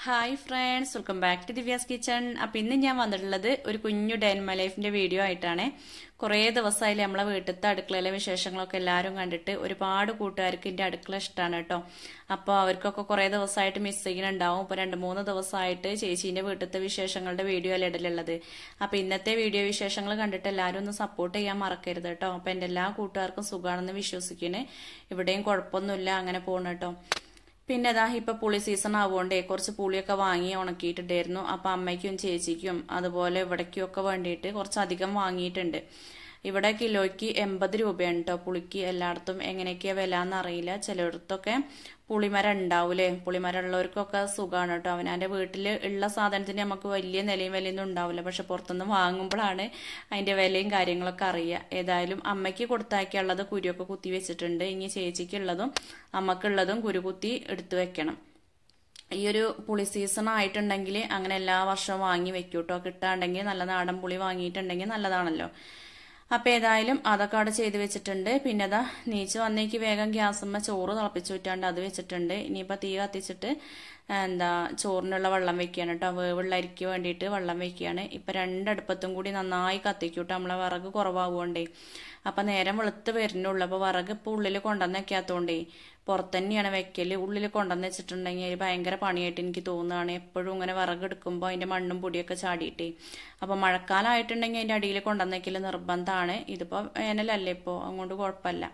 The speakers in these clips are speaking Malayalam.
hi friends welcome back to Divya's kitchen അപ്പം ഇന്ന് ഞാൻ വന്നിട്ടുള്ളത് ഒരു കുഞ്ഞു ഡെൻമ ലൈഫിന്റെ വീഡിയോ ആയിട്ടാണ് കുറേ ദിവസമായില്ലേ നമ്മളെ വീട്ടിലത്തെ അടുക്കളയിലെ വിശേഷങ്ങളൊക്കെ എല്ലാവരും കണ്ടിട്ട് ഒരുപാട് കൂട്ടുകാർക്ക് എൻ്റെ അടുക്കള ഇഷ്ടമാണ് കേട്ടോ അപ്പോൾ അവർക്കൊക്കെ കുറേ ദിവസമായിട്ട് മിസ് ചെയ്യുന്നുണ്ടാവും ഇപ്പോൾ രണ്ട് മൂന്ന് ദിവസമായിട്ട് ചേച്ചീൻ്റെ വീട്ടിലത്തെ വിശേഷങ്ങളുടെ വീഡിയോ അല്ലേ ഇടലുള്ളത് അപ്പോൾ ഇന്നത്തെ വീഡിയോ വിശേഷങ്ങൾ കണ്ടിട്ട് എല്ലാവരും ഒന്ന് സപ്പോർട്ട് ചെയ്യാൻ മറക്കരുത് കേട്ടോ അപ്പോൾ എൻ്റെ എല്ലാ കൂട്ടുകാർക്കും സുഖമാണെന്ന് വിശ്വസിക്കുന്നു ഇവിടെയും കുഴപ്പമൊന്നുമില്ല അങ്ങനെ പോകണം കേട്ടോ പിന്നെ അതാ ഇപ്പൊ പുളി സീസൺ ആവുകൊണ്ടേ കുറച്ച് പുളിയൊക്കെ വാങ്ങി ഉണക്കിയിട്ടുണ്ടായിരുന്നു അപ്പൊ അമ്മയ്ക്കും ചേച്ചിക്കും അതുപോലെ ഇവിടേക്കും ഒക്കെ വേണ്ടിയിട്ട് കുറച്ച് അധികം വാങ്ങിയിട്ടുണ്ട് ഇവിടെ കിലോയ്ക്ക് എൺപത് രൂപയാണ് കേട്ടോ പുളിക്ക് എല്ലായിടത്തും എങ്ങനെയൊക്കെയാ വില എന്നറിയില്ല ചിലയിടത്തൊക്കെ പുളിമരം ഉണ്ടാവൂലേ പുളിമരം ഉള്ളവർക്കൊക്കെ സുഖമാണ് കേട്ടോ അവനാൻ്റെ വീട്ടിൽ ഉള്ള സാധനത്തിന് നമുക്ക് വലിയ നിലയും വിലയൊന്നും ഉണ്ടാവില്ല പക്ഷെ പുറത്തുനിന്ന് വാങ്ങുമ്പോഴാണ് അതിൻ്റെ വിലയും കാര്യങ്ങളൊക്കെ അറിയുക ഏതായാലും അമ്മയ്ക്ക് കൊടുത്താക്കിയുള്ളത് കുരുവൊക്കെ കുത്തി വെച്ചിട്ടുണ്ട് ഇനി ചേച്ചിക്കുള്ളതും അമ്മക്കുള്ളതും കുരു കുത്തി എടുത്തു വെക്കണം ഈ ഒരു പുളി സീസൺ ആയിട്ടുണ്ടെങ്കിൽ അങ്ങനെ എല്ലാ വർഷവും വാങ്ങി വെക്കൂട്ടോ കേട്ടോ കിട്ടാണ്ടെങ്കിൽ നല്ല നാടൻ പുളി വാങ്ങിയിട്ടുണ്ടെങ്കിൽ നല്ലതാണല്ലോ അപ്പം ഏതായാലും അതൊക്കെ അവിടെ ചെയ്ത് വെച്ചിട്ടുണ്ട് പിന്നെ അതാ നീച്ച് വന്നേക്ക് വേഗം ഗ്യാസുമ്മ ചോറ് തിളപ്പിച്ച് വിറ്റാണ്ട് അത് വെച്ചിട്ടുണ്ട് ഇനിയിപ്പോൾ തീ കത്തിച്ചിട്ട് എന്താ ചോറിനുള്ള വെള്ളം വെക്കുകയാണ് കേട്ടോ വേവുള്ള അരിക്ക് വേണ്ടിയിട്ട് വെള്ളം വെക്കുകയാണ് ഇപ്പം രണ്ടടുപ്പത്തും കൂടി നന്നായി കത്തിക്കൂട്ടോ നമ്മളെ വിറക് കുറവാകുകൊണ്ടേ അപ്പം നേരം വെളുത്ത് വരുന്നുള്ളൂ അപ്പോൾ വിറക് ഇപ്പോൾ ഉള്ളിൽ കൊണ്ടുവന്ന് വെക്കാത്തതുകൊണ്ടേ പുറത്ത് തന്നെയാണ് വെക്കൽ ഉള്ളിൽ കൊണ്ടുവന്ന് വെച്ചിട്ടുണ്ടെങ്കിൽ ഭയങ്കര പണിയായിട്ട് എനിക്ക് തോന്നുകയാണ് എപ്പോഴും ഇങ്ങനെ വിറക് എടുക്കുമ്പോൾ അതിൻ്റെ മണ്ണും പൊടിയൊക്കെ ചാടിയിട്ടേ അപ്പോൾ മഴക്കാലമായിട്ടുണ്ടെങ്കിൽ അതിൻ്റെ അടിയിൽ കൊണ്ടുവന്ന് വെക്കൽ നിർബന്ധമാണ് ഇതിപ്പോൾ വേനലല്ലേ ഇപ്പോൾ അങ്ങോട്ട് കുഴപ്പമില്ല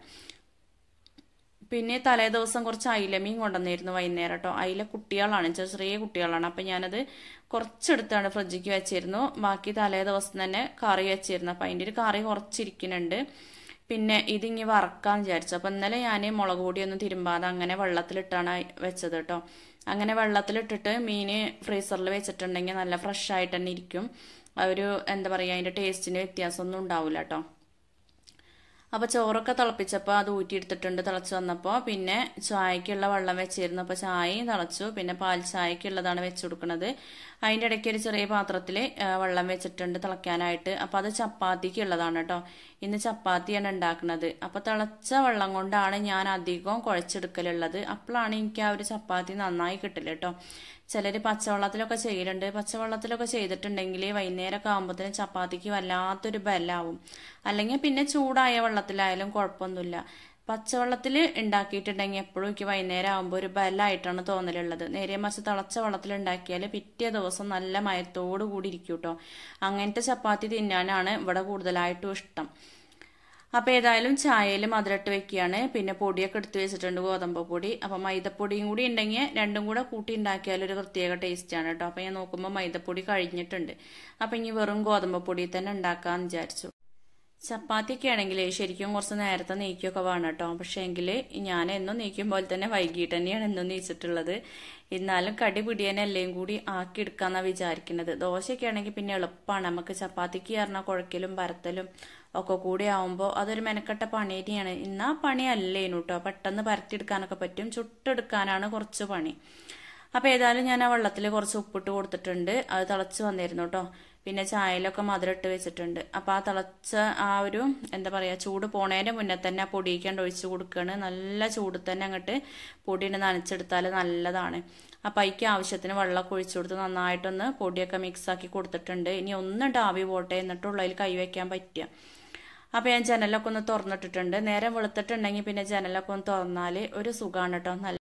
പിന്നെ തലേ ദിവസം കുറച്ച് അയിലമീൻ കൊണ്ടുവന്നിരുന്നു വൈകുന്നേരം കേട്ടോ അയില കുട്ടികളാണ് ചെറിയ കുട്ടികളാണ് അപ്പം ഞാനത് കുറച്ചെടുത്താണ് ഫ്രിഡ്ജിക്ക് വെച്ചിരുന്നു ബാക്കി തലേ ദിവസം തന്നെ കറി വെച്ചിരുന്നു അപ്പം അതിൻ്റെ ഒരു കറി കുറച്ചിരിക്കുന്നുണ്ട് പിന്നെ ഇതിങ്ങി വറക്കാൻ വിചാരിച്ചു അപ്പം ഇന്നലെ ഞാൻ മുളക് പൊടിയൊന്നും തിരുമ്പാതെ അങ്ങനെ വെള്ളത്തിലിട്ടാണ് വെച്ചത് കേട്ടോ അങ്ങനെ വെള്ളത്തിലിട്ടിട്ട് മീൻ ഫ്രീസറിൽ വെച്ചിട്ടുണ്ടെങ്കിൽ നല്ല ഫ്രഷ് ആയിട്ട് തന്നെ ഇരിക്കും ഒരു എന്താ പറയുക അതിൻ്റെ ടേസ്റ്റിന് വ്യത്യാസമൊന്നും ഉണ്ടാവില്ല കേട്ടോ അപ്പോൾ ചോറൊക്കെ തിളപ്പിച്ചപ്പോൾ അത് ഊറ്റിയെടുത്തിട്ടുണ്ട് തിളച്ച് വന്നപ്പോൾ പിന്നെ ചായക്കുള്ള വെള്ളം വെച്ചിരുന്നു അപ്പോൾ ചായയും തിളച്ചു പിന്നെ പാൽ ചായക്കുള്ളതാണ് വെച്ച് കൊടുക്കുന്നത് അതിൻ്റെ ഇടയ്ക്ക് ഒരു ചെറിയ പാത്രത്തിൽ വെള്ളം വെച്ചിട്ടുണ്ട് തിളയ്ക്കാനായിട്ട് അപ്പോൾ അത് ചപ്പാത്തിക്ക് ഉള്ളതാണ് കേട്ടോ ഇന്ന് ചപ്പാത്തിയാണ് ഉണ്ടാക്കുന്നത് അപ്പോൾ തിളച്ച വെള്ളം കൊണ്ടാണ് ഞാൻ അധികം കുഴച്ചെടുക്കലുള്ളത് അപ്പോഴാണ് എനിക്ക് ആ ഒരു ചപ്പാത്തി നന്നായി കിട്ടില്ല കേട്ടോ ചിലർ പച്ചവെള്ളത്തിലൊക്കെ ചെയ്യലുണ്ട് പച്ചവെള്ളത്തിലൊക്കെ ചെയ്തിട്ടുണ്ടെങ്കിൽ വൈകുന്നേരമൊക്കെ ആകുമ്പോഴത്തേനും ചപ്പാത്തിക്ക് വല്ലാത്തൊരു ബലാവും അല്ലെങ്കിൽ പിന്നെ ചൂടായ വെള്ളത്തിലായാലും കുഴപ്പമൊന്നുമില്ല പച്ചവെള്ളത്തിൽ ഉണ്ടാക്കിയിട്ടുണ്ടെങ്കിൽ എപ്പോഴും എനിക്ക് വൈകുന്നേരം ആകുമ്പോൾ ഒരു ബലമായിട്ടാണ് തോന്നലുള്ളത് നേരെ മറിച്ച് തിളച്ച വെള്ളത്തിൽ ഉണ്ടാക്കിയാൽ പിറ്റേ ദിവസം നല്ല മയത്തോടു കൂടി ഇരിക്കും കേട്ടോ അങ്ങനത്തെ ചപ്പാത്തി തിന്നാനാണ് ഇവിടെ കൂടുതലായിട്ടും ഇഷ്ടം അപ്പോൾ ഏതായാലും ചായയിൽ മധുരട്ട് വെക്കുകയാണ് പിന്നെ പൊടിയൊക്കെ എടുത്ത് വെച്ചിട്ടുണ്ട് ഗോതമ്പ് പൊടി അപ്പോൾ മൈദപ്പൊടിയും കൂടി ഉണ്ടെങ്കിൽ രണ്ടും കൂടെ കൂട്ടി ഉണ്ടാക്കിയാൽ ഒരു പ്രത്യേക ടേസ്റ്റാണ് കേട്ടോ അപ്പോൾ ഞാൻ നോക്കുമ്പോൾ മൈദപ്പൊടി കഴിഞ്ഞിട്ടുണ്ട് അപ്പോൾ ഇനി വെറും ഗോതമ്പ് പൊടി തന്നെ ഉണ്ടാക്കാമെന്ന് വിചാരിച്ചു ചപ്പാത്തിയൊക്കെ ആണെങ്കിൽ ശരിക്കും കുറച്ച് നേരത്തെ നീക്കിയൊക്കെ വേണം കേട്ടോ പക്ഷേ എങ്കിൽ ഞാൻ എന്നും നീക്കും പോലെ തന്നെ വൈകിട്ട് തന്നെയാണ് എന്നും നീച്ചിട്ടുള്ളത് എന്നാലും കടി പിടിയനെല്ലാം കൂടി ആക്കി എടുക്കാന്നാണ് വിചാരിക്കുന്നത് ദോശയൊക്കെ ആണെങ്കിൽ പിന്നെ എളുപ്പമാണ് നമുക്ക് ചപ്പാത്തിക്ക് പറഞ്ഞാൽ കുഴക്കലും പരത്തലും ഒക്കെ കൂടി ആവുമ്പോൾ അതൊരു മെനക്കെട്ട പണി തന്നെയാണ് ഇന്നാ പണിയല്ലേനു കേട്ടോ പെട്ടെന്ന് പരത്തിയെടുക്കാനൊക്കെ പറ്റും ചുട്ടെടുക്കാനാണ് കുറച്ച് പണി അപ്പോൾ ഏതായാലും ഞാൻ ആ വെള്ളത്തിൽ കുറച്ച് ഉപ്പിട്ട് കൊടുത്തിട്ടുണ്ട് അത് തിളച്ച് വന്നിരുന്നു കേട്ടോ പിന്നെ ചായയിലൊക്കെ മധുരം ഇട്ട് വെച്ചിട്ടുണ്ട് അപ്പോൾ ആ തിളച്ച ആ ഒരു എന്താ പറയുക ചൂട് പോണേൻ്റെ മുന്നേ തന്നെ ആ പൊടിയിക്കാണ്ട് ഒഴിച്ച് കൊടുക്കുകയാണ് നല്ല ചൂട് തന്നെ അങ്ങോട്ട് പൊടിയിട്ട് നനച്ചെടുത്താൽ നല്ലതാണ് അപ്പോൾ അതിക്ക് ആവശ്യത്തിന് വെള്ളമൊക്കെ ഒഴിച്ചു കൊടുത്ത് നന്നായിട്ടൊന്ന് പൊടിയൊക്കെ മിക്സാക്കി കൊടുത്തിട്ടുണ്ട് ഇനി ഒന്നിട്ട് ആവി പോട്ടെ എന്നിട്ടുള്ളതിൽ കൈ വയ്ക്കാൻ പറ്റുക അപ്പോൾ ഞാൻ ജനലൊക്കെ ഒന്ന് തുറന്നിട്ടിട്ടുണ്ട് നേരം വെളുത്തിട്ടുണ്ടെങ്കിൽ പിന്നെ ജനലൊക്കെ ഒന്ന് തുറന്നാൽ ഒരു സുഖമാണ് കേട്ടോ നല്ല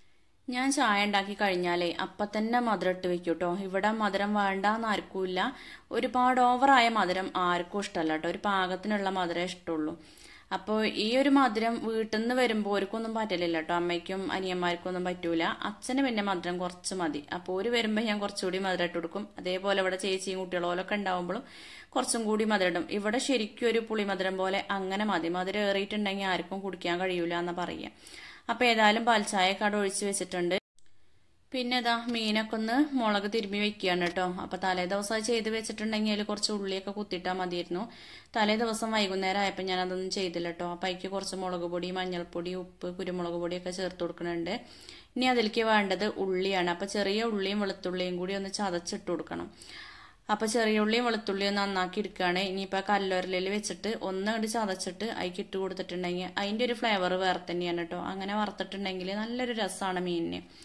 ഞാൻ ചായ ഉണ്ടാക്കി കഴിഞ്ഞാലേ അപ്പം തന്നെ മധുരം ഇട്ട് വെക്കും കേട്ടോ ഇവിടെ മധുരം വേണ്ടാന്ന് ആർക്കുമില്ല ഒരുപാട് ഓവറായ മധുരം ആർക്കും ഇഷ്ടമല്ല കേട്ടോ ഒരു പാകത്തിനുള്ള മധുരം ഇഷ്ടമുള്ളൂ അപ്പോൾ ഈ ഒരു മധുരം വീട്ടിൽ നിന്ന് വരുമ്പോൾ അവർക്കൊന്നും പറ്റില്ല കേട്ടോ അമ്മയ്ക്കും അനിയന്മാർക്കൊന്നും പറ്റൂല അച്ഛന് പിന്നെ മധുരം കുറച്ച് മതി അപ്പോൾ ഒരു വരുമ്പോൾ ഞാൻ കുറച്ചുകൂടി മധുരം ഇട്ട് കൊടുക്കും അതേപോലെ ഇവിടെ ചേച്ചിയും കുട്ടികളോലൊക്കെ ഉണ്ടാവുമ്പോഴും കുറച്ചും കൂടി മധുരം ഇടും ഇവിടെ ശരിക്കും ഒരു പുളി മധുരം പോലെ അങ്ങനെ മതി മധുരം ഏറിയിട്ടുണ്ടെങ്കിൽ ആർക്കും കുടിക്കാൻ കഴിയൂല എന്ന് പറയാം അപ്പോൾ ഏതായാലും പാൽച്ചായയൊക്കെ അവിടെ ഒഴിച്ച് വെച്ചിട്ടുണ്ട് പിന്നെ ഇതാ മീനൊക്കെ ഒന്ന് മുളക് തിരുമ്മി വെക്കുകയാണ് കേട്ടോ അപ്പോൾ തലേ ദിവസം ചെയ്ത് വെച്ചിട്ടുണ്ടെങ്കിൽ അതിൽ കുറച്ച് ഉള്ളിയൊക്കെ കുത്തിയിട്ടാൽ മതിയായിരുന്നു തലേ ദിവസം വൈകുന്നേരം ആയപ്പോൾ ഞാൻ അതൊന്നും ചെയ്തില്ല കേട്ടോ അപ്പോൾ അതിക്ക് കുറച്ച് മുളക് പൊടി മഞ്ഞൾപ്പൊടി ഉപ്പ് കുരുമുളക് പൊടിയൊക്കെ ചേർത്ത് കൊടുക്കുന്നുണ്ട് ഇനി അതിലേക്ക് വേണ്ടത് ഉള്ളിയാണ് അപ്പോൾ ചെറിയ ഉള്ളിയും വെളുത്തുള്ളിയും കൂടി ഒന്ന് ചതച്ചിട്ട് കൊടുക്കണം അപ്പോൾ ചെറിയ ഉള്ളിയും വെളുത്തുള്ളിയും നന്നാക്കി എടുക്കുകയാണ് ഇനിയിപ്പോൾ കല്ലോരലിൽ വെച്ചിട്ട് ഒന്ന് അങ്ങോട്ട് ചതച്ചിട്ട് അതിക്ക് ഇട്ട് കൊടുത്തിട്ടുണ്ടെങ്കിൽ അതിൻ്റെ ഒരു ഫ്ലേവർ വേറെ തന്നെയാണ് കേട്ടോ അങ്ങനെ വറുത്തിട്ടുണ്ടെങ്കിൽ നല്ലൊരു രസമാണ് മീനിന്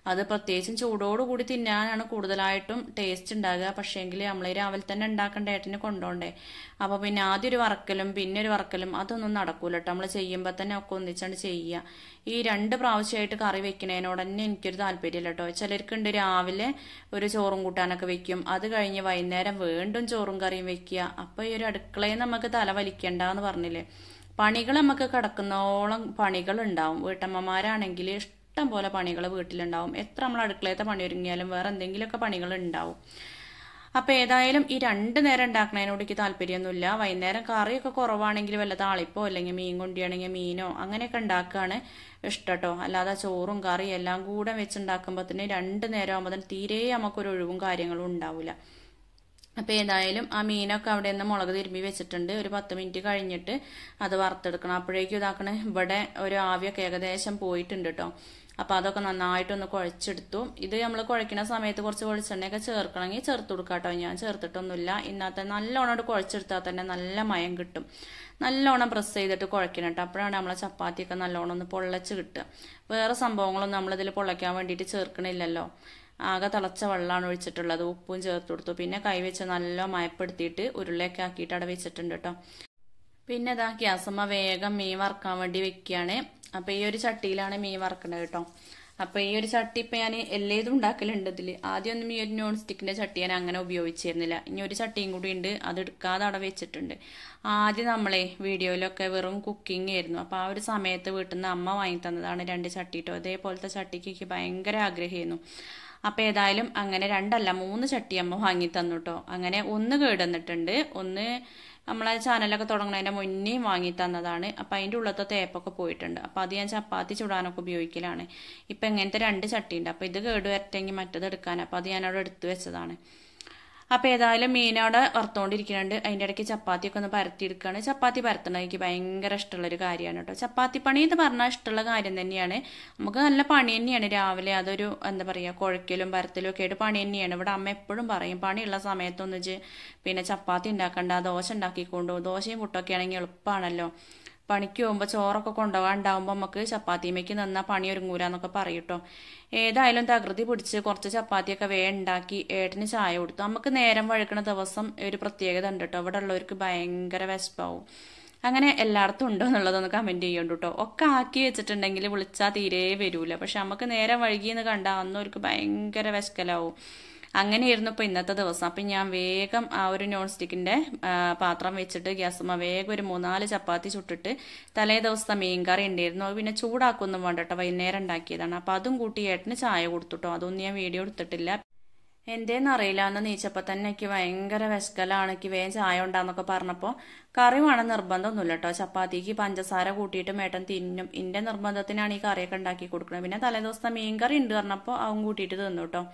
അത് പ്രത്യേകിച്ചും ചൂടോടുകൂടി തിന്നാനാണ് കൂടുതലായിട്ടും ടേസ്റ്റ് ഉണ്ടാകുക പക്ഷേങ്കിൽ നമ്മൾ രാവിലെ തന്നെ ഉണ്ടാക്കേണ്ട ഏട്ടനെ കൊണ്ടോണ്ടേ അപ്പോൾ പിന്നെ ആദ്യം ഒരു വറക്കലും പിന്നെ ഒരു വറക്കലും അതൊന്നും നടക്കൂല കേട്ടോ നമ്മൾ ചെയ്യുമ്പോൾ തന്നെ ഒക്കെ ഒന്നിച്ചാണ്ട് ചെയ്യുക ഈ രണ്ട് പ്രാവശ്യമായിട്ട് കറി വെക്കണേനോട് തന്നെ എനിക്കൊരു താല്പര്യമില്ല കേട്ടോ ചിലർക്കുണ്ട് രാവിലെ ഒരു ചോറും കൂട്ടാനൊക്കെ വെക്കും അത് കഴിഞ്ഞ് വൈകുന്നേരം വീണ്ടും ചോറും കറിയും വെക്കുക അപ്പോൾ ഈ ഒരു അടുക്കളയിൽ നമുക്ക് തല വലിക്കണ്ടെന്ന് പറഞ്ഞില്ലേ പണികൾ നമുക്ക് കിടക്കുന്നോളം പണികൾ ഉണ്ടാവും വീട്ടമ്മമാരാണെങ്കിൽ ഇഷ്ടം പോലെ പണികൾ വീട്ടിലുണ്ടാവും എത്ര നമ്മൾ അടുക്കളയത്തെ പണി ഒരുങ്ങിയാലും വേറെ എന്തെങ്കിലുമൊക്കെ പണികൾ ഉണ്ടാവും അപ്പൊ ഏതായാലും ഈ രണ്ട് നേരം ഉണ്ടാക്കുന്നതിനോട് എനിക്ക് താല്പര്യമൊന്നുമില്ല വൈകുന്നേരം കറിയൊക്കെ കുറവാണെങ്കിൽ വല്ല താളിപ്പോ അല്ലെങ്കിൽ മീൻ കൊണ്ടിയാണെങ്കിൽ മീനോ അങ്ങനെയൊക്കെ ഉണ്ടാക്കുകയാണ് ഇഷ്ടട്ടോ അല്ലാതെ ചോറും കറിയും എല്ലാം കൂടെ വെച്ചുണ്ടാക്കുമ്പോഴത്തേന് രണ്ട് നേരം ആകുമ്പോൾ തീരെ നമുക്കൊരു ഒഴിവും കാര്യങ്ങളും ഉണ്ടാവില്ല അപ്പോൾ ഏതായാലും ആ മീനൊക്കെ അവിടെ നിന്ന് മുളക് തിരുമ്പി വെച്ചിട്ടുണ്ട് ഒരു പത്ത് മിനിറ്റ് കഴിഞ്ഞിട്ട് അത് വറുത്തെടുക്കണം അപ്പോഴേക്കും ഇതാക്കണേ ഇവിടെ ഒരു ആവിയൊക്കെ ഏകദേശം പോയിട്ടുണ്ട് കേട്ടോ അപ്പോൾ അതൊക്കെ നന്നായിട്ടൊന്ന് കുഴച്ചെടുത്തു ഇത് നമ്മൾ കുഴക്കുന്ന സമയത്ത് കുറച്ച് വെളിച്ചെണ്ണയൊക്കെ ചേർക്കണമെങ്കിൽ ചേർത്ത് കൊടുക്കാം കേട്ടോ ഞാൻ ചേർത്തിട്ടൊന്നുമില്ല ഇന്നത്തെ നല്ലോണം കുഴച്ചെടുത്താൽ തന്നെ നല്ല മയം കിട്ടും നല്ലോണം പ്രസ് ചെയ്തിട്ട് കുഴക്കണം കേട്ടോ അപ്പോഴാണ് നമ്മളെ ചപ്പാത്തിയൊക്കെ നല്ലോണം ഒന്ന് പൊള്ളച്ച് കിട്ടുക വേറെ സംഭവങ്ങളൊന്നും നമ്മളിതിൽ പൊള്ളയ്ക്കാൻ വേണ്ടിയിട്ട് ചേർക്കണില്ലല്ലോ ആകെ തിളച്ച വെള്ളമാണ് ഒഴിച്ചിട്ടുള്ളത് ഉപ്പും ചേർത്ത് കൊടുത്തു പിന്നെ കൈവച്ച് നല്ല മയപ്പെടുത്തിയിട്ട് ഉരുളയൊക്കെ ആക്കിയിട്ട് അവിടെ വെച്ചിട്ടുണ്ട് കേട്ടോ പിന്നെ ഇതാ ഗ്യാസമ്മ വേഗം മീൻ വറക്കാൻ വേണ്ടി വെക്കുകയാണ് അപ്പൊ ഈ ഒരു ചട്ടിയിലാണ് മീൻ വറക്കണത് കേട്ടോ അപ്പൊ ഈ ഒരു ചട്ടി ഇപ്പൊ ഞാൻ എല്ലേതും ഉണ്ടാക്കലുണ്ട് ഇതില് ആദ്യമൊന്നും ഈ ഒരു നോൺ സ്റ്റിക്കിന്റെ ചട്ടി ഞാൻ അങ്ങനെ ഉപയോഗിച്ചിരുന്നില്ല ഇനി ഒരു ചട്ടിയും കൂടി ഉണ്ട് അത് എടുക്കാതെ അവിടെ വെച്ചിട്ടുണ്ട് ആദ്യം നമ്മളെ വീഡിയോയിലൊക്കെ വെറും കുക്കിംഗ് ആയിരുന്നു അപ്പൊ ആ ഒരു സമയത്ത് വീട്ടിൽ നിന്ന് അമ്മ വാങ്ങി തന്നതാണ് രണ്ട് ചട്ടി കേട്ടോ ഇതേപോലത്തെ ചട്ടിക്ക് എനിക്ക് ഭയങ്കര ആഗ്രഹമായിരുന്നു അപ്പൊ ഏതായാലും അങ്ങനെ രണ്ടല്ല മൂന്ന് ചട്ടി അമ്മ വാങ്ങി തന്നു കേട്ടോ അങ്ങനെ ഒന്ന് കേടുവന്നിട്ടുണ്ട് ഒന്ന് നമ്മളെ ചാനലൊക്കെ തുടങ്ങുന്നതിന്റെ മുന്നേ വാങ്ങി തന്നതാണ് അപ്പൊ അതിന്റെ ഉള്ളത്തെ തേപ്പൊക്കെ പോയിട്ടുണ്ട് അപ്പൊ അത് ഞാൻ ചപ്പാത്തി ചുടാനൊക്കെ ഉപയോഗിക്കലാണ് ഇപ്പൊ ഇങ്ങനത്തെ രണ്ട് ചട്ടി ഉണ്ട് അപ്പൊ ഇത് കേട് വരട്ടെങ്കിൽ മറ്റത് എടുക്കാൻ അപ്പൊ അത് ഞാൻ അവിടെ എടുത്തു വെച്ചതാണ് അപ്പൊ ഏതായാലും മീനവിടെ വറുത്തോണ്ടിരിക്കുന്നുണ്ട് അതിന്റെ ഇടയ്ക്ക് ചപ്പാത്തിയൊക്കെ ഒന്ന് പരത്തിയെടുക്കുകയാണ് ചപ്പാത്തി പരത്തണത് എനിക്ക് ഭയങ്കര ഇഷ്ടമുള്ള ഒരു കാര്യമാണ് കേട്ടോ ചപ്പാത്തി പണി എന്ന് പറഞ്ഞാൽ ഇഷ്ടമുള്ള കാര്യം തന്നെയാണ് നമുക്ക് നല്ല പണി തന്നെയാണ് രാവിലെ അതൊരു എന്താ പറയുക കുഴക്കലും പരത്തലും ഒക്കെ ആയിട്ട് പണി തന്നെയാണ് ഇവിടെ അമ്മ എപ്പോഴും പറയും പണിയുള്ള സമയത്തൊന്നും ഇജ്ജ് പിന്നെ ചപ്പാത്തി ഉണ്ടാക്കണ്ട ദോശ ഉണ്ടാക്കിക്കൊണ്ടു ദോശയും പുട്ടൊക്കെ ആണെങ്കിൽ എളുപ്പമാണല്ലോ പണിക്ക് പോകുമ്പോൾ ചോറൊക്കെ കൊണ്ടുപോകാണ്ടാവുമ്പോൾ നമുക്ക് ചപ്പാത്തിമേക്ക് നിന്നാ പണി ഒരുങ്ങൂലെന്നൊക്കെ പറയൂട്ടോ ഏതായാലും തകൃതി പിടിച്ച് കുറച്ച് ചപ്പാത്തിയൊക്കെ വേ ഉണ്ടാക്കി ഏട്ടന് ചായ കൊടുത്തു നമുക്ക് നേരം വഴുക്കണ ദിവസം ഒരു പ്രത്യേകത ഉണ്ട് കേട്ടോ ഇവിടെ ഉള്ളവർക്ക് ഭയങ്കര വിശപ്പാവും അങ്ങനെ എല്ലായിടത്തും ഉണ്ടോ എന്നുള്ളതൊന്ന് കമന്റ് ചെയ്യുന്നുണ്ട് കേട്ടോ ഒക്കെ ആക്കി വെച്ചിട്ടുണ്ടെങ്കിൽ വിളിച്ചാൽ തീരെ വരൂല പക്ഷെ നമുക്ക് നേരം വഴുകിയെന്ന് കണ്ടാൽ അന്നും അവർക്ക് ഭയങ്കര വിശക്കലാവും അങ്ങനെയായിരുന്നു ഇപ്പൊ ഇന്നത്തെ ദിവസം അപ്പൊ ഞാൻ വേഗം ആ ഒരു നോൺ സ്റ്റിക്കിന്റെ പാത്രം വെച്ചിട്ട് ഗ്യാസുമ്മ വേഗം ഒരു മൂന്നാല് ചപ്പാത്തി ചുട്ടിട്ട് തലേ ദിവസത്തെ മീൻകറി ഉണ്ടായിരുന്നു അത് പിന്നെ ചൂടാക്കൊന്നും വേണ്ട കേട്ടോ വൈകുന്നേരം ഉണ്ടാക്കിയതാണ് അപ്പൊ അതും കൂട്ടി ഏട്ടന് ചായ കൊടുത്തുട്ടോ അതൊന്നും ഞാൻ വീഡിയോ എടുത്തിട്ടില്ല എന്തേന്ന് അറിയില്ല എന്ന് നീച്ചപ്പോ തന്നെ എനിക്ക് ഭയങ്കര വിശക്കലാണ് എനിക്ക് വേഗം ചായ ഉണ്ടാന്നൊക്കെ പറഞ്ഞപ്പോ കറി വേണം നിർബന്ധമൊന്നുമില്ല കേട്ടോ ചപ്പാത്തിക്ക് പഞ്ചസാര കൂട്ടിയിട്ട് മേട്ടൻ തിന്നും ഇന്റെ നിർബന്ധത്തിനാണ് ഈ കറിയൊക്കെ ഉണ്ടാക്കി കൊടുക്കുന്നത് പിന്നെ തലേദിവസത്തെ മീൻ കറി ഉണ്ട് പറഞ്ഞപ്പോ അവൻ കൂട്ടിയിട്ട് തിന്നു കേട്ടോ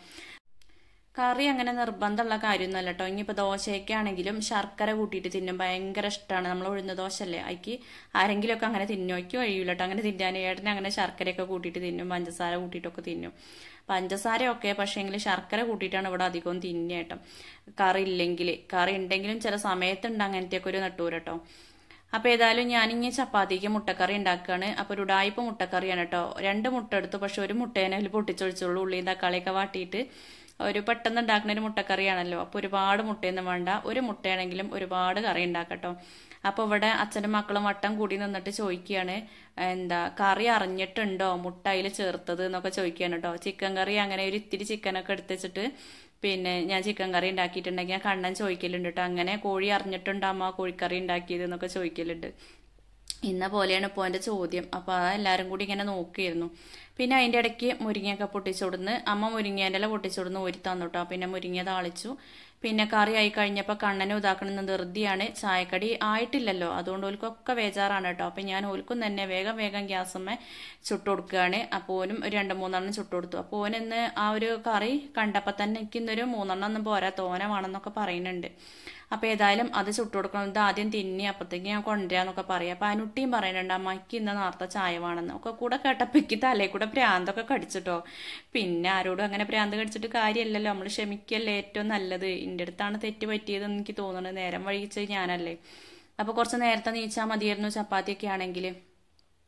കറി അങ്ങനെ നിർബന്ധമുള്ള കാര്യമൊന്നുമല്ല കേട്ടോ ഇനിയിപ്പോൾ ദോശയൊക്കെ ആണെങ്കിലും ശർക്കര കൂട്ടിയിട്ട് തിന്നും ഭയങ്കര ഇഷ്ടമാണ് നമ്മൾ ഉഴുന്ന ദോശ അല്ലേ അതിക്ക് ആരെങ്കിലുമൊക്കെ അങ്ങനെ തിന്നോയ്ക്ക് കഴിയൂല കേട്ടോ അങ്ങനെ തിന്നാൻ ഏട്ടന് അങ്ങനെ ശർക്കരയൊക്കെ കൂട്ടിയിട്ട് തിന്നും പഞ്ചസാര കൂട്ടിയിട്ടൊക്കെ തിന്നും പഞ്ചസാരയൊക്കെ പക്ഷേങ്കിൽ ശർക്കര കൂട്ടിയിട്ടാണ് ഇവിടെ അധികവും തിന്നേട്ടം കറി ഇല്ലെങ്കിൽ കറി ഉണ്ടെങ്കിലും ചില സമയത്തുണ്ട് അങ്ങനത്തെയൊക്കെ ഒരു നട്ടൂരട്ടോ അപ്പൊ ഏതായാലും ഞാനിങ്ങനെ ചപ്പാത്തിക്ക് മുട്ടക്കറി ഉണ്ടാക്കുകയാണ് അപ്പൊ ഒരു ഉടായ്പ മുട്ടക്കറിയാണ് കേട്ടോ രണ്ട് മുട്ട എടുത്തു പക്ഷെ ഒരു മുട്ടേനെ അതിൽ പൊട്ടിച്ചൊഴിച്ചുള്ളൂ ഉള്ളിയും തക്കാളിയൊക്കെ വാട്ടിയിട്ട് ഒരു പെട്ടെന്ന് ഉണ്ടാക്കുന്ന ഒരു മുട്ടക്കറിയാണല്ലോ അപ്പോൾ ഒരുപാട് മുട്ടയൊന്നും വേണ്ട ഒരു മുട്ടയാണെങ്കിലും ഒരുപാട് കറി ഉണ്ടാക്കട്ടോ അപ്പോൾ ഇവിടെ അച്ഛനും മക്കളും വട്ടം കൂടി നിന്നിട്ട് ചോദിക്കുകയാണ് എന്താ കറി അറിഞ്ഞിട്ടുണ്ടോ മുട്ട അതിൽ ചേർത്തത് എന്നൊക്കെ ചോദിക്കുകയാണ് കേട്ടോ ചിക്കൻ കറി അങ്ങനെ ഒരു ഇത്തിരി ചിക്കനൊക്കെ എടുത്ത് വെച്ചിട്ട് പിന്നെ ഞാൻ ചിക്കൻ കറി ഉണ്ടാക്കിയിട്ടുണ്ടെങ്കിൽ ഞാൻ കണ്ണൻ ചോദിക്കലുണ്ട് കേട്ടോ അങ്ങനെ കോഴി അറിഞ്ഞിട്ടുണ്ടോ അമ്മ കോഴിക്കറി ഉണ്ടാക്കിയത് എന്നൊക്കെ ചോദിക്കലുണ്ട് ഇന്ന പോലെയാണ് ഇപ്പോൾ എൻ്റെ ചോദ്യം അപ്പോൾ അത് എല്ലാവരും കൂടി ഇങ്ങനെ നോക്കിയിരുന്നു പിന്നെ അതിൻ്റെ ഇടയ്ക്ക് മുരിങ്ങയൊക്കെ പൊട്ടിച്ചുകൊടുന്ന് അമ്മ മുരിങ്ങേൻ്റെ ഇല പൊട്ടിച്ചുകൊടുന്ന് ഒരു തന്നു കേട്ടോ പിന്നെ മുരിങ്ങ താളിച്ചു പിന്നെ കറി ആയി കഴിഞ്ഞപ്പോൾ കണ്ണനെ ഇതാക്കണമെന്ന് ധൃതിയാണ് ചായക്കടി ആയിട്ടില്ലല്ലോ അതുകൊണ്ട് ഓൽക്കൊക്കെ വേജാറാണ് കേട്ടോ അപ്പം ഞാൻ ഓൽക്കും തന്നെ വേഗം വേഗം ഗ്യാസമ്മ ചുട്ടു കൊടുക്കുകയാണ് അപ്പോൾ ഓനും ഒരു രണ്ട് മൂന്നെണ്ണം ചുട്ടു കൊടുത്തു അപ്പോൾ ഓനിന്ന് ആ ഒരു കറി കണ്ടപ്പോൾ തന്നെ എനിക്ക് ഇന്നൊരു മൂന്നെണ്ണം ഒന്നും പോരാ തോന വേണമെന്നൊക്കെ പറയുന്നുണ്ട് അപ്പോൾ ഏതായാലും അത് ചുട്ടു കൊടുക്കണം ഇത് ആദ്യം തിന്നി അപ്പത്തേക്ക് ഞാൻ കൊണ്ടുവരാന്നൊക്കെ പറയാം അപ്പം അനുട്ടിയും പറയുന്നുണ്ട് അമ്മയ്ക്ക് ഇന്ന് നേരത്തെ ചായ വേണമെന്ന് ഒക്കെ കൂടെ കേട്ടപ്പോഴേക്ക് തലേ കൂടെ പ്രാന്തൊക്കെ കടിച്ചിട്ടോ പിന്നെ ആരോടും അങ്ങനെ പ്രാന്ത് കടിച്ചിട്ട് കാര്യമല്ലല്ലോ നമ്മൾ ക്ഷമിക്കല്ലേ ഏറ്റവും നല്ലത് എൻ്റെ അടുത്താണ് തെറ്റ് പറ്റിയതെന്ന് എനിക്ക് തോന്നുന്നത് നേരം വഴിച്ചത് ഞാനല്ലേ അപ്പോൾ കുറച്ച് നേരത്തെ നീച്ചാൽ മതിയായിരുന്നു ചപ്പാത്തിയൊക്കെ ആണെങ്കിൽ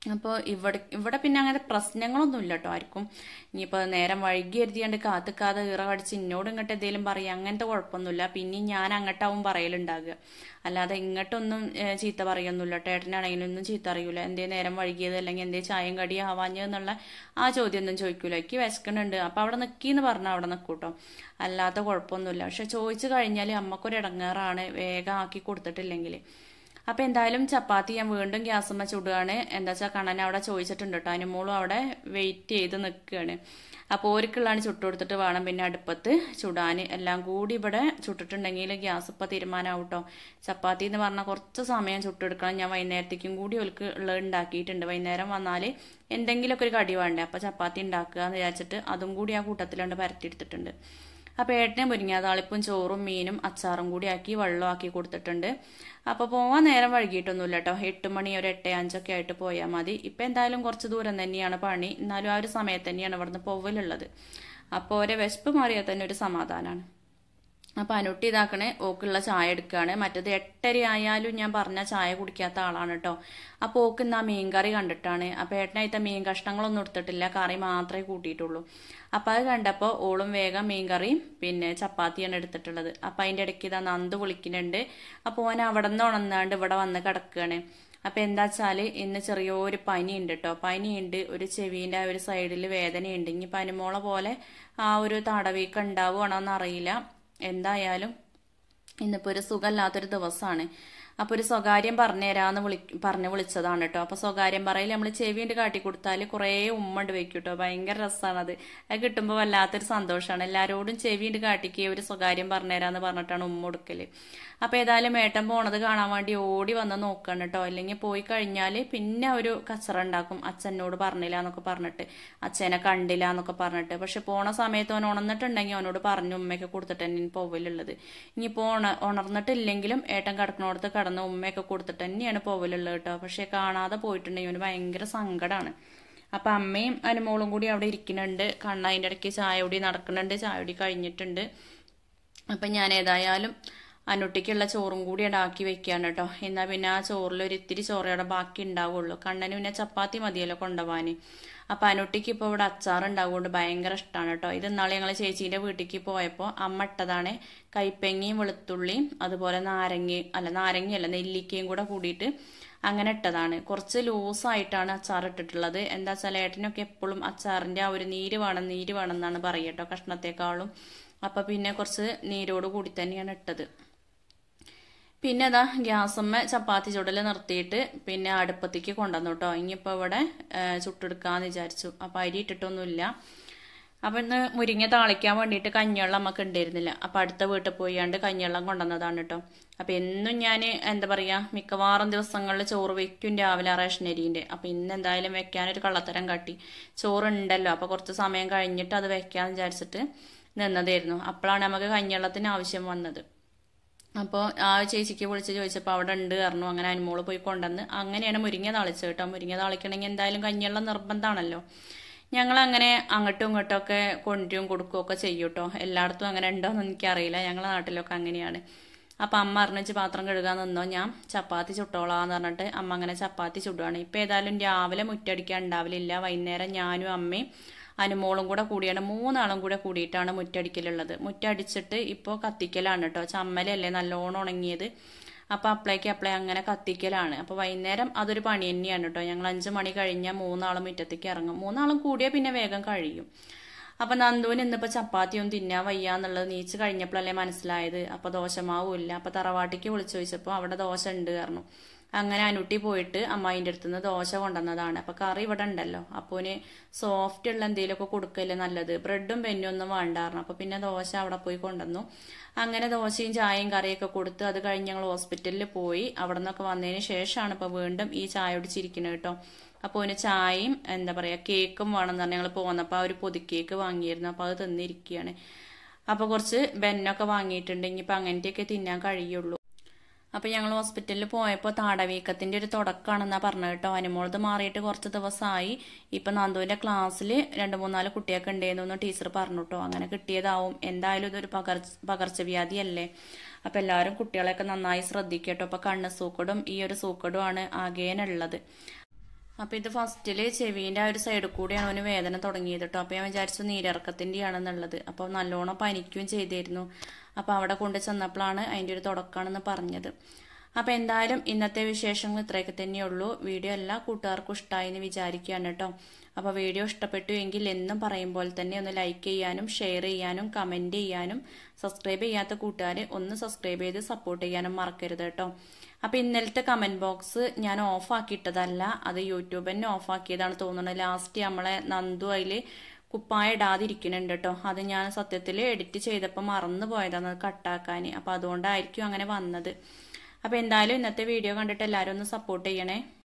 അപ്പോൾ ഇവിടെ ഇവിടെ പിന്നെ അങ്ങനെ പ്രശ്നങ്ങളൊന്നും ഇല്ല കേട്ടോ ആർക്കും ഇനിയിപ്പോൾ നേരം വഴുകി എഴുതിയാണ്ട് കാത്തുക്കാതെ ഇറ കടിച്ച് ഇന്നോട് ഇങ്ങോട്ട് എന്തെങ്കിലും പറയും അങ്ങനത്തെ കുഴപ്പമൊന്നുമില്ല പിന്നെ ഞാൻ അങ്ങോട്ടാവും പറയലുണ്ടാകുക അല്ലാതെ ഇങ്ങോട്ടൊന്നും ഏഹ്, ചീത്ത പറയൊന്നുമില്ല ഏട്ടനാണെങ്കിലും ഒന്നും ചീത്ത അറിയൂല എന്തേ നേരം വഴുകിയത് അല്ലെങ്കിൽ എന്തേ ചായം കടി ആവാഞ്ഞത് എന്നുള്ള ആ ചോദ്യം ഒന്നും ചോദിക്കൂല എനിക്ക് വിശക്കണുണ്ട് അപ്പോൾ അവിടെ നിൽക്കിന്ന് പറഞ്ഞാൽ അവിടെ നിൽക്കൂട്ടോ അല്ലാത്ത കുഴപ്പമൊന്നുമില്ല പക്ഷെ ചോദിച്ചു കഴിഞ്ഞാൽ അമ്മക്കൊരു ഇടങ്ങേറാണ് വേഗം ആക്കി കൊടുത്തിട്ടില്ലെങ്കിൽ അപ്പൊ എന്തായാലും ചപ്പാത്തി ഞാൻ വീണ്ടും ഗ്യാസുമ്മ ചുടുകയാണ് എന്താ വെച്ചാൽ കണ്ണൻ അവിടെ ചോദിച്ചിട്ടുണ്ട് കേട്ടോ അനുമോളും അവിടെ വെയിറ്റ് ചെയ്ത് നിൽക്കുകയാണ് അപ്പോൾ ഓർക്കുള്ളതാണ് ചുട്ടു കൊടുത്തിട്ട് വേണം പിന്നെ അടുപ്പത്ത് ചുടാൻ എല്ലാം കൂടി ഇവിടെ ചുട്ടിട്ടുണ്ടെങ്കിൽ ഗ്യാസ് ഇപ്പം തീരുമാനമാവും കേട്ടോ ചപ്പാത്തി എന്ന് പറഞ്ഞാൽ കുറച്ച് സമയം ചുട്ടെടുക്കണം ഞാൻ വൈകുന്നേരത്തേക്കും കൂടി ഓൽക്ക് ഉള്ളത് ഉണ്ടാക്കിയിട്ടുണ്ട് വൈകുന്നേരം വന്നാൽ എന്തെങ്കിലുമൊക്കെ ഒരു കടി വേണ്ടേ അപ്പോൾ ചപ്പാത്തി ഉണ്ടാക്കുക എന്ന് വിചാരിച്ചിട്ട് അതും കൂടി ആ കൂട്ടത്തിലുണ്ട് പരത്തിയെടുത്തിട്ടുണ്ട് അപ്പോൾ ഏട്ടനെ മുരിങ്ങാതാളിപ്പും ചോറും മീനും അച്ചാറും കൂടി ആക്കി വെള്ളമാക്കി കൊടുത്തിട്ടുണ്ട് അപ്പോൾ പോവാൻ നേരം വൈകിട്ടൊന്നുമില്ല കേട്ടോ എട്ട് മണി ഒരു എട്ട് അഞ്ചൊക്കെ ആയിട്ട് പോയാൽ മതി ഇപ്പം എന്തായാലും കുറച്ച് ദൂരം തന്നെയാണ് പണി എന്നാലും ആ ഒരു സമയത്ത് തന്നെയാണ് ഇവിടുന്ന് പോവലുള്ളത് അപ്പോൾ ഒരേ വിശപ്പ് മാറിയാൽ തന്നെ ഒരു സമാധാനമാണ് അപ്പൊ അനുട്ടി ഇതാക്കണേ ഓക്കുള്ള ചായ എടുക്കുകയാണ് മറ്റത് എട്ടര ആയാലും ഞാൻ പറഞ്ഞ ചായ കുടിക്കാത്ത ആളാണ് കേട്ടോ അപ്പൊ ഓക്ക് ഇന്ന് ആ മീൻ കറി കണ്ടിട്ടാണ് അപ്പൊ ഏട്ടനായിട്ട് മീൻ കഷ്ണങ്ങളൊന്നും എടുത്തിട്ടില്ല കറി മാത്രമേ കൂട്ടിയിട്ടുള്ളൂ അപ്പൊ അത് കണ്ടപ്പോ ഓളും വേഗം മീൻ കറിയും പിന്നെ ചപ്പാത്തിയാണ് എടുത്തിട്ടുള്ളത് അപ്പൊ അതിന്റെ ഇടയ്ക്ക് ഇതാ നന്ദു വിളിക്കുന്നുണ്ട് അപ്പൊ ഓൻ അവിടെ നിന്ന് ഉണന്നാണ്ട് ഇവിടെ വന്ന് കിടക്കുകയാണ് അപ്പൊ എന്താ വെച്ചാല് ഇന്ന് ചെറിയൊരു പനി ഉണ്ട് കേട്ടോ പനിയുണ്ട് ഒരു ചെവിന്റെ ആ ഒരു സൈഡിൽ വേദനയുണ്ട് ഇനി പനിമോള പോലെ ആ ഒരു തടവീക്ക ഉണ്ടാവുകയാണോന്ന് അറിയില്ല എന്തായാലും ഇന്നിപ്പോ ഒരു സുഖമില്ലാത്തൊരു ദിവസമാണ് അപ്പൊ ഒരു സ്വകാര്യം പറഞ്ഞുതരാന്ന് വിളി പറഞ്ഞു വിളിച്ചതാണ് കേട്ടോ അപ്പൊ സ്വകാര്യം പറയൽ നമ്മൾ ചെവിണ്ട് കാട്ടി കൊടുത്താൽ കുറേ ഉമ്മണ്ട് വെക്കും കേട്ടോ ഭയങ്കര രസമാണത് അത് കിട്ടുമ്പോൾ വല്ലാത്തൊരു സന്തോഷമാണ് എല്ലാരോടും ചെവിണ്ട് കാട്ടിക്ക് ഒരു സ്വകാര്യം പറഞ്ഞുതരാന്ന് പറഞ്ഞിട്ടാണ് ഉമ്മ കൊടുക്കല് അപ്പൊ ഏതായാലും ഏട്ടൻ പോണത് കാണാൻ വേണ്ടി ഓടി വന്ന് നോക്കണം കേട്ടോ അല്ലെങ്കിൽ പോയി കഴിഞ്ഞാൽ പിന്നെ ഒരു കച്ചറ ഉണ്ടാക്കും അച്ഛനോട് പറഞ്ഞില്ല എന്നൊക്കെ പറഞ്ഞിട്ട് അച്ഛനെ കണ്ടില്ല എന്നൊക്കെ പറഞ്ഞിട്ട് പക്ഷെ പോണ സമയത്ത് അവൻ ഉണർന്നിട്ടുണ്ടെങ്കിൽ അവനോട് പറഞ്ഞു ഉമ്മയൊക്കെ കൊടുത്തിട്ട് തന്നെ പോവലുള്ളത് ഇനിയിപ്പോ ഉണ ഉണർന്നിട്ടില്ലെങ്കിലും ഏട്ടൻ കിടക്കണോടത്ത് കടന്ന് ഉമ്മയൊക്കെ കൊടുത്തിട്ട് തന്നെയാണ് പോവലുള്ളത് കേട്ടോ പക്ഷെ കാണാതെ പോയിട്ടുണ്ടെങ്കിൽ അവന് ഭയങ്കര സങ്കടമാണ് അപ്പൊ അമ്മയും അനുമോളും കൂടി അവിടെ ഇരിക്കുന്നുണ്ട് കണ്ണ അതിൻ്റെ ഇടയ്ക്ക് ചായ കുടി നടക്കുന്നുണ്ട് ചായ കുടി കഴിഞ്ഞിട്ടുണ്ട് അപ്പൊ ഞാൻ ഏതായാലും അനുട്ടിക്കുള്ള ചോറും കൂടി ഉണ്ടാക്കി വെക്കുകയാണ് കേട്ടോ എന്നാ പിന്നെ ആ ചോറിൽ ഒരു ഇത്തിരി ചോറയുടെ ബാക്കി ഉണ്ടാവുള്ളൂ കണ്ണന് പിന്നെ ചപ്പാത്തി മതിയല്ലോ കൊണ്ടുപോകാന് അപ്പൊ അനുട്ടിക്ക് ഇപ്പോൾ ഇവിടെ അച്ചാർ ഉണ്ടാവുകൊണ്ട് ഭയങ്കര ഇഷ്ടമാണ് കേട്ടോ ഇത് നാളെ ഞങ്ങൾ ചേച്ചീന്റെ വീട്ടിലേക്ക് പോയപ്പോൾ അമ്മ ഇട്ടതാണ് കൈപ്പങ്ങയും വെളുത്തുള്ളിയും അതുപോലെ നാരങ്ങ അല്ല നാരങ്ങയല്ല നെല്ലിക്കയും കൂടെ കൂടിയിട്ട് അങ്ങനെ ഇട്ടതാണ് കുറച്ച് ലൂസായിട്ടാണ് അച്ചാർ ഇട്ടിട്ടുള്ളത് എന്താ വെച്ചാൽ ഏട്ടനൊക്കെ എപ്പോഴും അച്ചാറിന്റെ ആ ഒരു നീര് വേണം നീര് വേണം എന്നാണ് പറയുക കേട്ടോ കഷ്ണത്തെക്കാളും അപ്പൊ പിന്നെ കുറച്ച് നീരോട് കൂടി തന്നെയാണ് ഇട്ടത് പിന്നെ അതാ ഗ്യാസമ്മ ചപ്പാത്തി ചുടല് നിർത്തിയിട്ട് പിന്നെ അടുപ്പത്തേക്ക് കൊണ്ടുവന്നു കേട്ടോ ഇനിയിപ്പോൾ ഇവിടെ ആ, ചുട്ടെടുക്കാന്ന് വിചാരിച്ചു അപ്പം അരി ഇട്ടിട്ടൊന്നുമില്ല അപ്പം ഇന്ന് മുരിങ്ങ താളിക്കാൻ വേണ്ടിയിട്ട് കഞ്ഞിവെള്ളം നമുക്ക് ഉണ്ടായിരുന്നില്ല അപ്പം അടുത്ത വീട്ടിൽ പോയാണ്ട് കഞ്ഞിവെള്ളം കൊണ്ടുവന്നതാണ് കേട്ടോ അപ്പം എന്നും ഞാൻ എന്താ പറയുക മിക്കവാറും ദിവസങ്ങളിൽ ചോറ് വെക്കും രാവിലെ റേഷൻ അരിൻ്റെ അപ്പം ഇന്ന് എന്തായാലും വെക്കാനൊരു കള്ളത്തരം കാട്ടി ചോറുണ്ടല്ലോ അപ്പം കുറച്ച് സമയം കഴിഞ്ഞിട്ട് അത് വെക്കാന്ന് വിചാരിച്ചിട്ട് നിന്നതായിരുന്നു അപ്പോഴാണ് നമുക്ക് കഞ്ഞിവെള്ളത്തിന് ആവശ്യം വന്നത് അപ്പോൾ ആ ചേച്ചിക്ക് വിളിച്ച് ചോദിച്ചപ്പോൾ അവിടെ ഉണ്ട് പറഞ്ഞു അങ്ങനെ അനുമോള് പോയി കൊണ്ടുവന്ന് അങ്ങനെയാണ് മുരിങ്ങ താളിച്ചത് കേട്ടോ മുരിങ്ങ താളിക്കണമെങ്കിൽ എന്തായാലും കഞ്ഞിവെള്ളം നിർബന്ധമാണല്ലോ ഞങ്ങൾ അങ്ങനെ അങ്ങോട്ടും ഇങ്ങോട്ടും ഒക്കെ കൊണ്ടുവരും കൊടുക്കുകയൊക്കെ ചെയ്യും കേട്ടോ എല്ലായിടത്തും അങ്ങനെ ഉണ്ടോയെന്ന് എനിക്കറിയില്ല ഞങ്ങളുടെ നാട്ടിലൊക്കെ അങ്ങനെയാണ് അപ്പം അമ്മ അറിഞ്ഞിച്ച് പാത്രം കഴുകാൻ നിന്നോ ഞാൻ ചപ്പാത്തി ചുട്ടോളാന്ന് പറഞ്ഞിട്ട് അമ്മ അങ്ങനെ ചപ്പാത്തി ചുടുകയാണ് ഇപ്പം ഏതായാലും രാവിലെ മുറ്റടിക്കാൻ ഉണ്ടാവില്ല വൈകുന്നേരം ഞാനും അമ്മയും അനുമോളും കൂടെ കൂടിയാണ് മൂന്നാളും കൂടെ കൂടിയിട്ടാണ് മുറ്റടിക്കലുള്ളത് മുറ്റടിച്ചിട്ട് ഇപ്പോൾ കത്തിക്കലാണ് കേട്ടോ ചമ്മലല്ലേ നല്ലോണം ഉണങ്ങിയത് അപ്പൊ അപ്ലൈക്ക് അപ്ലൈ അങ്ങനെ കത്തിക്കലാണ് അപ്പൊ വൈകുന്നേരം അതൊരു പണി തന്നെയാണ് കേട്ടോ ഞങ്ങൾ അഞ്ചു മണി കഴിഞ്ഞാൽ മൂന്നാളും മുറ്റത്തേക്ക് ഇറങ്ങും മൂന്നാളും കൂടിയാൽ പിന്നെ വേഗം കഴിയും അപ്പൊ നന്ദുവിന് ഇന്നിപ്പോ ചപ്പാത്തിയൊന്നും തിന്നാൻ വയ്യ എന്നുള്ളത് നീച്ച് കഴിഞ്ഞപ്പോഴല്ലേ മനസ്സിലായത് അപ്പൊ ദോശമാവില്ല അപ്പൊ തറവാട്ടിക്ക് വിളിച്ചു ചോദിച്ചപ്പോ അവിടെ ദോശ ഉണ്ട് പറഞ്ഞു അങ്ങനെ അനുട്ടി പോയിട്ട് അമ്മായിന്റെ അടുത്ത് നിന്ന് ദോശ കൊണ്ടുവന്നതാണ് അപ്പൊ കറി ഇവിടെ ഉണ്ടല്ലോ അപ്പോന് സോഫ്റ്റ് ഉള്ള എന്തെങ്കിലുമൊക്കെ കൊടുക്കല്ലേ നല്ലത് ബ്രെഡും പെന്നും ഒന്നും വേണ്ടായിരുന്നു അപ്പൊ പിന്നെ ദോശ അവിടെ പോയി കൊണ്ടുവന്നു അങ്ങനെ ദോശയും ചായയും കറിയൊക്കെ കൊടുത്ത് അത് കഴിഞ്ഞ് ഞങ്ങൾ ഹോസ്പിറ്റലിൽ പോയി അവിടെ നിന്നൊക്കെ വന്നതിന് ശേഷമാണ് ഇപ്പൊ വീണ്ടും ഈ ചായ ഒടിച്ചിരിക്കുന്നത് കേട്ടോ അപ്പോൾ ഒരു ചായയും എന്താ പറയാ കേക്കും വേണമെന്ന് പറഞ്ഞാൽ ഞങ്ങൾ പോന്നപ്പോൾ ആ ഒരു പൊതിക്കേക്ക് വാങ്ങിയിരുന്നു അപ്പോൾ അത് തിന്നിരിക്കുകയാണ് അപ്പോൾ കുറച്ച് ബെന്നൊക്കെ വാങ്ങിയിട്ടുണ്ട് ഇനിയിപ്പോൾ അങ്ങനത്തെയൊക്കെ തിന്നാൻ കഴിയുള്ളൂ അപ്പൊ ഞങ്ങൾ ഹോസ്പിറ്റലിൽ പോയപ്പോൾ താടവീക്കത്തിന്റെ ഒരു തുടക്കമാണെന്നാ പറഞ്ഞത് കേട്ടോ അനുമോളത് മാറിയിട്ട് കുറച്ച് ദിവസമായി ഇപ്പൊ നന്ദുവിന്റെ ക്ലാസ്സിൽ രണ്ട് മൂന്നാല് കുട്ടിയൊക്കെ ഉണ്ടായിരുന്നു ടീച്ചർ പറഞ്ഞു കേട്ടോ അങ്ങനെ കിട്ടിയതാവും എന്തായാലും ഇതൊരു പകർച്ച പകർച്ചവ്യാധി അല്ലേ അപ്പൊ എല്ലാവരും കുട്ടികളെയൊക്കെ നന്നായി ശ്രദ്ധിക്കട്ടോ അപ്പൊ കണ്ണ് സൂക്കടും ഈ ഒരു സൂക്കടും ആണ് ആകേനുള്ളത് അപ്പൊ ഇത് ഫസ്റ്റില് ചെവിന്റെ ആ ഒരു സൈഡിൽ കൂടിയാണ് അവന് വേദന തുടങ്ങിയത് കേട്ടോ അപ്പൊ ഞാൻ വിചാരിച്ചു നീരിറക്കത്തിന്റെ ആണെന്നുള്ളത് അപ്പൊ നല്ലോണം പനിക്കുകയും ചെയ്തിരുന്നു അപ്പൊ അവിടെ കൊണ്ട് ചെന്നപ്പോഴാണ് അതിന്റെ ഒരു തുടക്കമാണെന്ന് പറഞ്ഞത് അപ്പൊ എന്തായാലും ഇന്നത്തെ വിശേഷങ്ങൾ ഇത്രയൊക്കെ തന്നെയുള്ളൂ വീഡിയോ എല്ലാ കൂട്ടുകാർക്കും ഇഷ്ടമായി എന്ന് വിചാരിക്കുകയാണ് കേട്ടോ അപ്പൊ വീഡിയോ ഇഷ്ടപ്പെട്ടു എങ്കിൽ എന്നും പറയും പോലെ തന്നെ ഒന്ന് ലൈക്ക് ചെയ്യാനും ഷെയർ ചെയ്യാനും കമന്റ് ചെയ്യാനും സബ്സ്ക്രൈബ് ചെയ്യാത്ത കൂട്ടുകാർ ഒന്ന് സബ്സ്ക്രൈബ് ചെയ്ത് സപ്പോർട്ട് ചെയ്യാനും മറക്കരുത് കേട്ടോ അപ്പൊ ഇന്നലത്തെ കമന്റ് ബോക്സ് ഞാൻ ഓഫ് ആക്കിയിട്ടതല്ല അത് യൂട്യൂബ് തന്നെ ഓഫ് ആക്കിയതാണ് തോന്നുന്നത് ലാസ്റ്റ് നമ്മളെ നന്ദു അതില് കുപ്പായ ഇടാതിരിക്കുന്നുണ്ട് കേട്ടോ അത് ഞാൻ സത്യത്തിൽ എഡിറ്റ് ചെയ്തപ്പോൾ മറന്നു പോയതാണ് അത് കട്ടാക്കാൻ അപ്പൊ അതുകൊണ്ടായിരിക്കും അങ്ങനെ വന്നത് അപ്പൊ എന്തായാലും ഇന്നത്തെ വീഡിയോ കണ്ടിട്ട് എല്ലാവരും ഒന്ന് സപ്പോർട്ട് ചെയ്യണേ